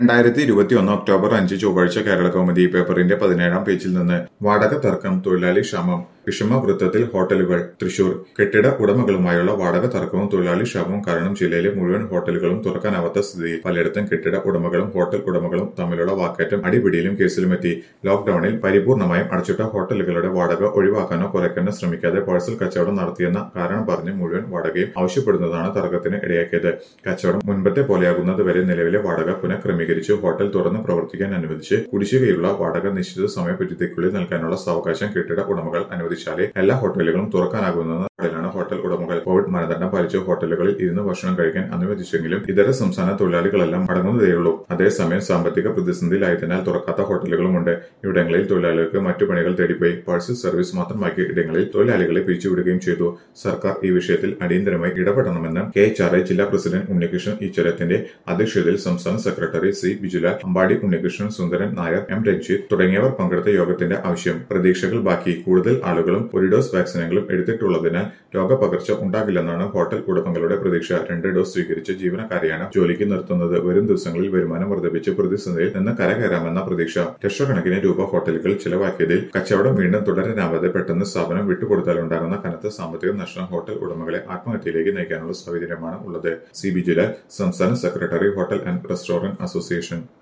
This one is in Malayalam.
രണ്ടായിരത്തി ഇരുപത്തിയൊന്ന് ഒക്ടോബർ അഞ്ച് ചൊവ്വാഴ്ച കേരള കൗമുദി പേപ്പറിന്റെ പതിനേഴാം പേജിൽ നിന്ന് വാടക തർക്കം തൊഴിലാളി ക്ഷാമം വിഷമവൃത്തത്തിൽ ഹോട്ടലുകൾ തൃശൂർ കെട്ടിട ഉടമകളുമായുള്ള വാടക തർക്കവും തൊഴിലാളി ക്ഷാമവും കാരണം ജില്ലയിലെ മുഴുവൻ ഹോട്ടലുകളും തുറക്കാനാവാത്ത സ്ഥിതിയിൽ പലയിടത്തും കെട്ടിട ഉടമകളും ഹോട്ടൽ ഉടമകളും തമ്മിലുള്ള വാക്കേറ്റം അടിപിടിയിലും കേസിലുമെത്തി ലോക്ഡൌണിൽ പരിപൂർണമായും അടച്ചിട്ട ഹോട്ടലുകളുടെ വാടക ഒഴിവാക്കാനോ കുറയ്ക്കാനോ ശ്രമിക്കാതെ പാഴ്സൽ കച്ചവടം നടത്തിയെന്ന കാരണം പറഞ്ഞ് മുഴുവൻ വാടകയും ആവശ്യപ്പെടുന്നതാണ് തർക്കത്തിന് ഇടയാക്കിയത് കച്ചവടം മുൻപത്തെ പോലെയാകുന്നത് വരെ നിലവിലെ വാടക പുനഃക്രമീകരിച്ച് ഹോട്ടൽ തുറന്ന് പ്രവർത്തിക്കാൻ അനുവദിച്ച് കുടിശ്ശികയുള്ള വാടക നിശ്ചിത സമയപരിധിക്കുള്ളിൽ നൽകാനുള്ള സാവകാശം കെട്ടിട ഉടമകൾ അനുവദിച്ചാലേ എല്ലാ ഹോട്ടലുകളും തുറക്കാനാകുമെന്ന ാണ് ഹോട്ടൽ ഉടമകൾ കോവിഡ് മാനദണ്ഡം പാലിച്ച് ഹോട്ടലുകളിൽ ഇരുന്ന് ഭക്ഷണം കഴിക്കാൻ അനുവദിച്ചെങ്കിലും ഇതര സംസ്ഥാന തൊഴിലാളികളെല്ലാം മടങ്ങുന്നതേയുള്ളൂ അതേസമയം സാമ്പത്തിക പ്രതിസന്ധിയിലായതിനാൽ തുറക്കാത്ത ഹോട്ടലുകളുമുണ്ട് ഇവിടങ്ങളിൽ തൊഴിലാളികൾക്ക് മറ്റു പണികൾ തേടിപ്പോയി പാഴ്സൽ സർവീസ് മാത്രമാക്കിയ ഇടങ്ങളിൽ തൊഴിലാളികളെ പിരിച്ചുവിടുകയും ചെയ്തു സർക്കാർ ഈ വിഷയത്തിൽ അടിയന്തരമായി ഇടപെടണമെന്ന് കെ എച്ച് ആർ ഐ ജില്ലാ പ്രസിഡന്റ് ഉണ്ണികൃഷ്ണൻ ഈശ്വരത്തിന്റെ അധ്യക്ഷതയിൽ സംസ്ഥാന secretary C Bijulal Ambadi Unnikrishnan Sundaran Nair M Ranjith തുടങ്ങിയവർ പങ്കെടുത്ത യോഗത്തിന്റെ ആവശ്യം പ്രതീക്ഷകൾ ബാക്കി കൂടുതൽ ആളുകളും ഒരു ഡോസ് വാക്സിനുകളും എടുത്തിട്ടുള്ളതിനാൽ രോഗപകർച്ച ഉണ്ടാകില്ലെന്നാണ് ഹോട്ടൽ ഉടമകളുടെ പ്രതീക്ഷ രണ്ട് ഡോസ് സ്വീകരിച്ച ജീവനക്കാരെയാണ് ജോലിക്ക് നിർത്തുന്നത് വരും ദിവസങ്ങളിൽ വരുമാനം വർദ്ധിപ്പിച്ച് പ്രതിസന്ധിയിൽ നിന്ന് കരകയറാമെന്ന പ്രതീക്ഷ ലക്ഷക്കണക്കിന് രൂപ ഹോട്ടലുകൾ ചിലവാക്കിയതിൽ കച്ചവടം വീണ്ടും തുടരാനാവാതെ പെട്ടെന്ന് സ്ഥാപനം വിട്ടുകൊടുത്താലുണ്ടാകുന്ന കനത്ത സാമ്പത്തിക നഷ്ടം ഹോട്ടൽ ഉടമകളെ ആത്മഹത്യയിലേക്ക് നയിക്കാനുള്ള സാഹചര്യമാണ് ഉള്ളത് സി ബി ജിലാൽ സംസ്ഥാന secretary hotel and restaurant association